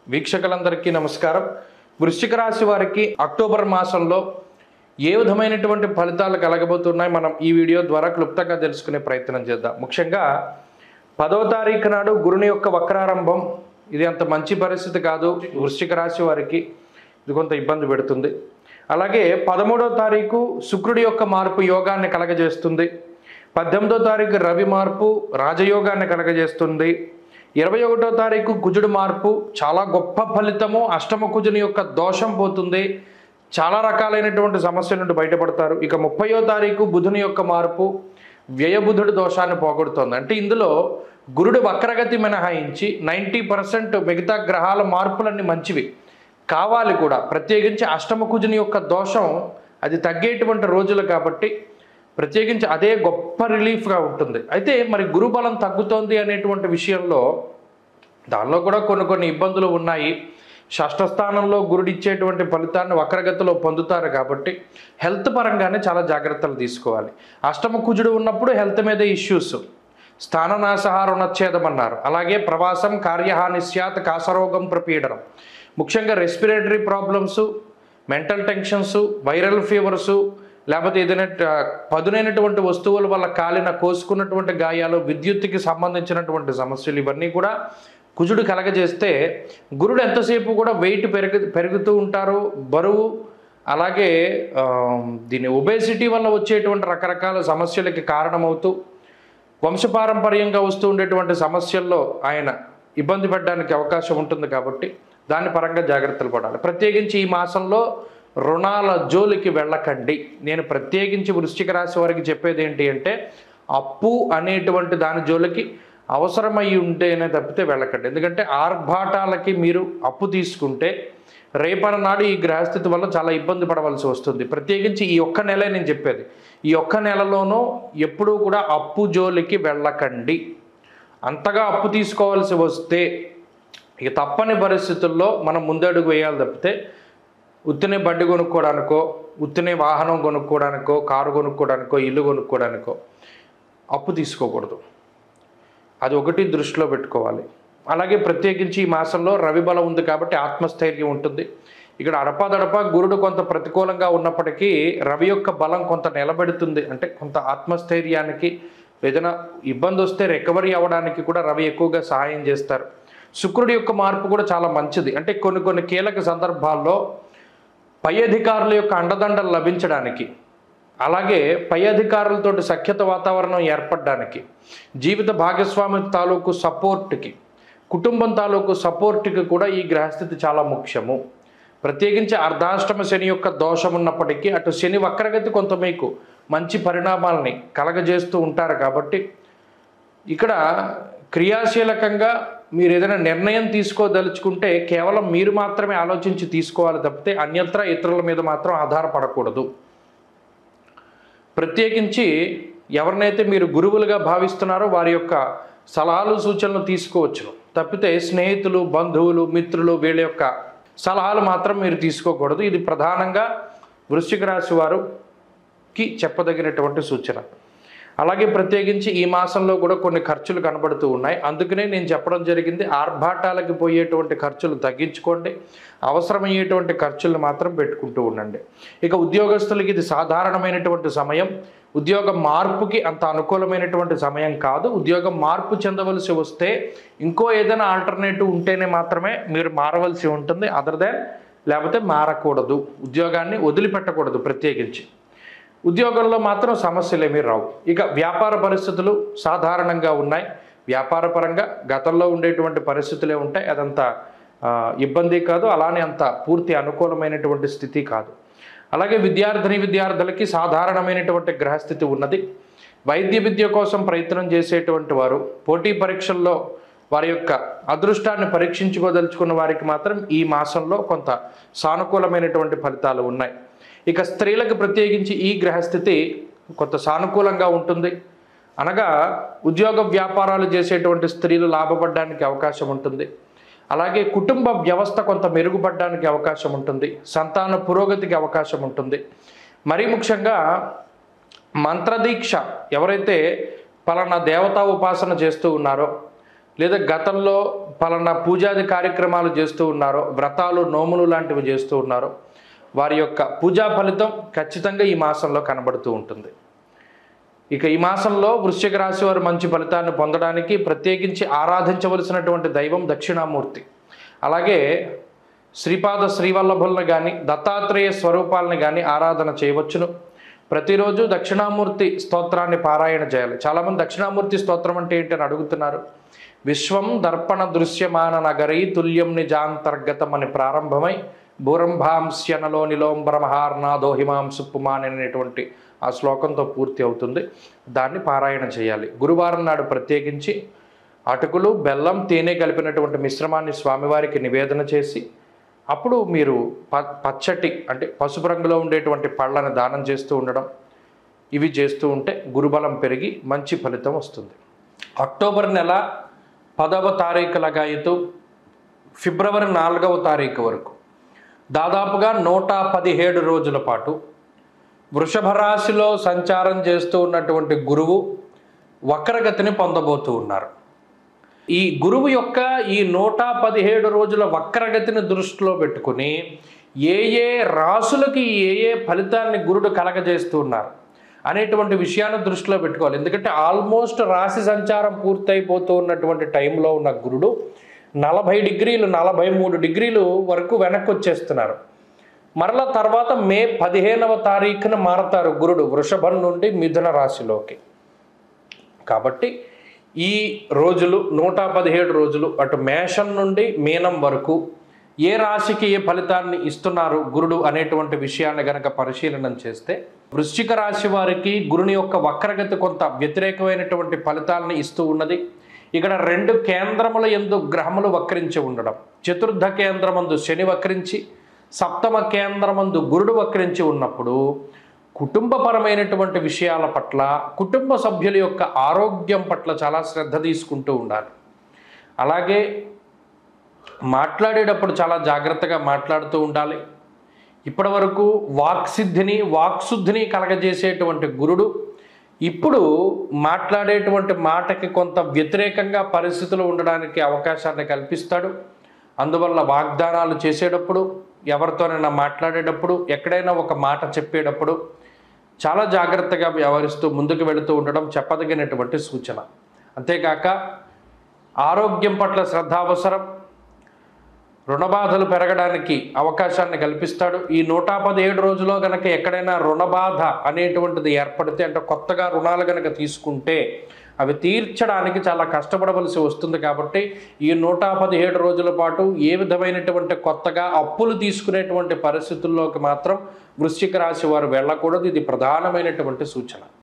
వీక్షకులందరికీ నమస్కారం వృశ్చిక రాశి వారికి అక్టోబర్ మాసంలో ఏ విధమైనటువంటి ఫలితాలు కలగబోతున్నాయి మనం ఈ వీడియో ద్వారా క్లుప్తంగా తెలుసుకునే ప్రయత్నం చేద్దాం ముఖ్యంగా పదవ తారీఖు నాడు గురుని యొక్క వక్రారంభం ఇది అంత మంచి పరిస్థితి కాదు వృశ్చిక రాశి వారికి ఇది కొంత ఇబ్బంది పెడుతుంది అలాగే పదమూడవ తారీఖు శుక్రుడి యొక్క మార్పు యోగాన్ని కలగజేస్తుంది పద్దెనిమిదో తారీఖు రవి మార్పు రాజయోగాన్ని కలగజేస్తుంది ఇరవై ఒకటో తారీఖు కుజుడు మార్పు చాలా గొప్ప ఫలితము అష్టమ కుజుని యొక్క దోషం పోతుంది చాలా రకాలైనటువంటి సమస్యల నుండి బయటపడతారు ఇక ముప్పయో తారీఖు బుధుని యొక్క మార్పు వ్యయబుధుడి దోషాన్ని పోగొడుతోంది అంటే ఇందులో గురుడు వక్రగతి మినహాయించి నైంటీ పర్సెంట్ మిగతా గ్రహాల మార్పులన్నీ మంచివి కావాలి కూడా ప్రత్యేకించి అష్టమ కుజుని యొక్క దోషం అది తగ్గేటువంటి రోజులు కాబట్టి ప్రత్యేకించి అదే గొప్ప రిలీఫ్గా ఉంటుంది అయితే మరి గురుబలం తగ్గుతోంది అనేటువంటి విషయంలో దానిలో కూడా కొన్ని కొన్ని ఇబ్బందులు ఉన్నాయి షష్ఠ స్థానంలో గురుడిచ్చేటువంటి ఫలితాన్ని వక్రగతిలో పొందుతారు కాబట్టి హెల్త్ పరంగానే చాలా జాగ్రత్తలు తీసుకోవాలి అష్టమ కుజుడు ఉన్నప్పుడు హెల్త్ మీద ఇష్యూస్ స్థాననాశహ రుణచ్ఛేదం అన్నారు అలాగే ప్రవాసం కార్యహాని స్యాత్ కాసరోగం ప్రపీడనం ముఖ్యంగా respiratory problems mental tensions viral fevers లేకపోతే ఏదైనా ట- పదునైనటువంటి వస్తువుల వల్ల కాలిన కోసుకున్నటువంటి గాయాలు విద్యుత్తుకి సంబంధించినటువంటి సమస్యలు ఇవన్నీ కూడా కుజుడు కలగజేస్తే గురుడు ఎంతసేపు కూడా వెయిట్ పెరుగు పెరుగుతూ ఉంటారు బరువు అలాగే ఆ, దీని ఒబేసిటీ వల్ల వచ్చేటువంటి రకరకాల సమస్యలకి కారణమవుతూ వంశపారంపర్యంగా వస్తూ ఉండేటువంటి సమస్యల్లో ఆయన ఇబ్బంది పడడానికి అవకాశం ఉంటుంది కాబట్టి దాని పరంగా జాగ్రత్తలు పడాలి ప్రత్యేకించి ఈ మాసంలో రుణాల జోలికి వెళ్ళకండి నేను ప్రత్యేకించి వృశ్చిక రాశి వారికి చెప్పేది ఏంటి అంటే అప్పు అనేటువంటి దాని జోలికి అవసరమై ఉంటేనే తప్పితే వెళ్ళకండి ఎందుకంటే ఆర్భాటాలకి మీరు అప్పు తీసుకుంటే రేపటి నాడు ఈ గ్రహస్థితి వల్ల చాలా ఇబ్బంది పడవలసి వస్తుంది ప్రత్యేకించి ఈ ఒక్క నెలే నేను చెప్పేది ఈ ఒక్క నెలలోనూ ఎప్పుడూ కూడా అప్పు జోలికి వెళ్ళకండి అంతగా అప్పు తీసుకోవాల్సి వస్తే ఇక తప్పని పరిస్థితుల్లో మనం ముందడుగు వేయాలి తప్పితే ఉత్తినే బండి కొనుక్కోవడానికో ఉత్తినే వాహనం కొనుక్కోవడానికో కారు కొనుక్కోవడానికో ఇల్లు కొనుక్కోవడానికో అప్పు తీసుకోకూడదు అది ఒకటి దృష్టిలో పెట్టుకోవాలి అలాగే ప్రత్యేకించి ఈ మాసంలో రవి బలం ఉంది కాబట్టి ఆత్మస్థైర్యం ఉంటుంది ఇక్కడ అడపాదడపా గురుడు కొంత ప్రతికూలంగా ఉన్నప్పటికీ రవి యొక్క బలం కొంత నిలబెడుతుంది అంటే కొంత ఆత్మస్థైర్యానికి ఏదైనా ఇబ్బంది వస్తే రికవరీ అవ్వడానికి కూడా రవి ఎక్కువగా సహాయం చేస్తారు శుక్రుడి యొక్క మార్పు కూడా చాలా మంచిది అంటే కొన్ని కొన్ని కీలక సందర్భాల్లో పై అధికారుల యొక్క అండదండలు లభించడానికి అలాగే పై అధికారులతోటి సఖ్యత వాతావరణం ఏర్పడడానికి జీవిత భాగస్వామి తాలూకు సపోర్ట్కి కుటుంబం తాలూకు సపోర్ట్కి కూడా ఈ గ్రహస్థితి చాలా ముఖ్యము ప్రత్యేకించి అర్ధాష్టమ శని యొక్క దోషం ఉన్నప్పటికీ అటు శని వక్రగతి కొంత మీకు మంచి పరిణామాలని కలగజేస్తూ ఉంటారు కాబట్టి ఇక్కడ క్రియాశీలకంగా మీరు ఏదైనా నిర్ణయం తీసుకోదలుచుకుంటే కేవలం మీరు మాత్రమే ఆలోచించి తీసుకోవాలి తప్పితే అన్యత్ర ఇతరుల మీద మాత్రం ఆధారపడకూడదు ప్రత్యేకించి ఎవరినైతే మీరు గురువులుగా భావిస్తున్నారో వారి యొక్క సలహాలు సూచనలు తీసుకోవచ్చును తప్పితే స్నేహితులు బంధువులు మిత్రులు వీళ్ళ యొక్క సలహాలు మాత్రం మీరు తీసుకోకూడదు ఇది ప్రధానంగా వృశ్చిక రాశి వారుకి చెప్పదగినటువంటి సూచన అలాగే ప్రత్యేకించి ఈ మాసంలో కూడా కొన్ని ఖర్చులు కనబడుతూ ఉన్నాయి అందుకనే నేను చెప్పడం జరిగింది ఆర్భాటాలకి పోయేటువంటి ఖర్చులు తగ్గించుకోండి అవసరమయ్యేటువంటి ఖర్చులు మాత్రం పెట్టుకుంటూ ఉండండి ఇక ఉద్యోగస్తులకి ఇది సాధారణమైనటువంటి సమయం ఉద్యోగ మార్పుకి అంత అనుకూలమైనటువంటి సమయం కాదు ఉద్యోగం మార్పు చెందవలసి వస్తే ఇంకో ఏదైనా ఆల్టర్నేటివ్ ఉంటేనే మాత్రమే మీరు మారవలసి ఉంటుంది అదర్ దాన్ లేకపోతే మారకూడదు ఉద్యోగాన్ని వదిలిపెట్టకూడదు ప్రత్యేకించి ఉద్యోగంలో మాత్రం సమస్యలు ఏమీ రావు ఇక వ్యాపార పరిస్థితులు సాధారణంగా ఉన్నాయి వ్యాపార పరంగా గతంలో ఉండేటువంటి పరిస్థితులే ఉంటాయి అదంత ఆ, ఇబ్బంది కాదు అలానే అంత పూర్తి అనుకూలమైనటువంటి స్థితి కాదు అలాగే విద్యార్థిని విద్యార్థులకి సాధారణమైనటువంటి గ్రహస్థితి ఉన్నది వైద్య విద్య కోసం ప్రయత్నం చేసేటువంటి వారు పోటీ పరీక్షల్లో వారి యొక్క అదృష్టాన్ని పరీక్షించుకోదలుచుకున్న వారికి మాత్రం ఈ మాసంలో కొంత సానుకూలమైనటువంటి ఫలితాలు ఉన్నాయి ఇక స్త్రీలకు ప్రత్యేకించి ఈ గ్రహస్థితి కొంత సానుకూలంగా ఉంటుంది అనగా ఉద్యోగ వ్యాపారాలు చేసేటువంటి స్త్రీలు లాభపడడానికి అవకాశం ఉంటుంది అలాగే కుటుంబ వ్యవస్థ కొంత మెరుగుపడడానికి అవకాశం ఉంటుంది సంతాన పురోగతికి అవకాశం ఉంటుంది మరీ ముఖ్యంగా మంత్రదీక్ష ఎవరైతే పలానా దేవతా ఉపాసన చేస్తూ ఉన్నారో లేదా గతంలో పలానా పూజాది కార్యక్రమాలు చేస్తూ ఉన్నారో వ్రతాలు నోములు లాంటివి చేస్తూ ఉన్నారో వారి యొక్క పూజా ఫలితం ఖచ్చితంగా ఈ మాసంలో కనబడుతూ ఉంటుంది ఇక ఈ మాసంలో వృశ్చిక రాశి వారు మంచి ఫలితాన్ని పొందడానికి ప్రత్యేకించి ఆరాధించవలసినటువంటి దైవం దక్షిణామూర్తి అలాగే శ్రీపాద శ్రీవల్లభులను కానీ దత్తాత్రేయ స్వరూపాలను కానీ ఆరాధన చేయవచ్చును ప్రతిరోజు దక్షిణామూర్తి స్తోత్రాన్ని పారాయణ చేయాలి చాలామంది దక్షిణామూర్తి స్తోత్రం అంటే ఏంటని అడుగుతున్నారు విశ్వం దర్పణ దృశ్యమాన నగరీ తుల్యం నిజాంతర్గతం అని ప్రారంభమై భూరంభాంస్యనలో నిలోంబరమహార్నాదో హిమాంసు పుమాన్ అనేటువంటి ఆ శ్లోకంతో పూర్తి అవుతుంది దాన్ని పారాయణ చేయాలి గురువారం నాడు ప్రత్యేకించి అటుకులు బెల్లం తేనె కలిపినటువంటి మిశ్రమాన్ని స్వామివారికి నివేదన చేసి అప్పుడు మీరు ప పచ్చటి అంటే పసుపు రంగులో ఉండేటువంటి పళ్ళని దానం చేస్తూ ఉండడం ఇవి చేస్తూ ఉంటే గురుబలం పెరిగి మంచి ఫలితం వస్తుంది అక్టోబర్ నెల పదవ తారీఖు లగాయతు ఫిబ్రవరి నాలుగవ తారీఖు వరకు దాదాపుగా నూట పదిహేడు రోజుల పాటు వృషభ రాశిలో సంచారం చేస్తూ ఉన్నటువంటి గురువు వక్రగతిని పొందబోతూ ఉన్నారు ఈ గురువు యొక్క ఈ నూట పదిహేడు రోజుల వక్రగతిని దృష్టిలో పెట్టుకుని ఏ ఏ రాసులకి ఏ ఏ ఫలితాన్ని గురుడు కలగజేస్తూ ఉన్నారు అనేటువంటి విషయాన్ని దృష్టిలో పెట్టుకోవాలి ఎందుకంటే ఆల్మోస్ట్ రాశి సంచారం పూర్తయిపోతూ ఉన్నటువంటి టైంలో ఉన్న గురుడు నలభై డిగ్రీలు నలభై మూడు డిగ్రీలు వరకు వెనక్కి వచ్చేస్తున్నారు మరల తర్వాత మే పదిహేనవ తారీఖున మారతారు గురుడు వృషభం నుండి మిథున రాశిలోకి కాబట్టి ఈ రోజులు నూట పదిహేడు రోజులు అటు మేషం నుండి మీనం వరకు ఏ రాశికి ఏ ఫలితాన్ని ఇస్తున్నారు గురుడు అనేటువంటి విషయాన్ని గనక పరిశీలన చేస్తే వృశ్చిక రాశి వారికి గురుని యొక్క వక్రగతి కొంత వ్యతిరేకమైనటువంటి ఫలితాలను ఇస్తూ ఉన్నది ఇక్కడ రెండు కేంద్రముల ఎందు గ్రహములు వక్రించి ఉండడం చతుర్థ కేంద్రమందు శని వక్రించి సప్తమ కేంద్రమందు గురుడు వక్రించి ఉన్నప్పుడు కుటుంబపరమైనటువంటి విషయాల పట్ల కుటుంబ సభ్యుల యొక్క ఆరోగ్యం పట్ల చాలా శ్రద్ధ తీసుకుంటూ ఉండాలి అలాగే మాట్లాడేటప్పుడు చాలా జాగ్రత్తగా మాట్లాడుతూ ఉండాలి ఇప్పటి వరకు వాక్సిద్ధిని వాక్శుద్ధిని కలగజేసేటువంటి గురుడు ఇప్పుడు మాట్లాడేటువంటి మాటకి కొంత వ్యతిరేకంగా పరిస్థితులు ఉండడానికి అవకాశాన్ని కల్పిస్తాడు అందువల్ల వాగ్దానాలు చేసేటప్పుడు ఎవరితోనైనా మాట్లాడేటప్పుడు ఎక్కడైనా ఒక మాట చెప్పేటప్పుడు చాలా జాగ్రత్తగా వ్యవహరిస్తూ ముందుకు వెళుతూ ఉండడం చెప్పదగినటువంటి సూచన అంతేకాక ఆరోగ్యం పట్ల శ్రద్ధ అవసరం రుణబాధలు పెరగడానికి అవకాశాన్ని కల్పిస్తాడు ఈ నూట పదిహేడు రోజుల్లో గనక ఎక్కడైనా రుణబాధ అనేటువంటిది ఏర్పడితే అంటే కొత్తగా రుణాలు గనక తీసుకుంటే అవి తీర్చడానికి చాలా కష్టపడవలసి వస్తుంది కాబట్టి ఈ నూట పదిహేడు రోజుల పాటు ఏ విధమైనటువంటి కొత్తగా అప్పులు తీసుకునేటువంటి పరిస్థితుల్లోకి మాత్రం వృశ్చిక రాశి వారు వెళ్ళకూడదు ఇది ప్రధానమైనటువంటి సూచన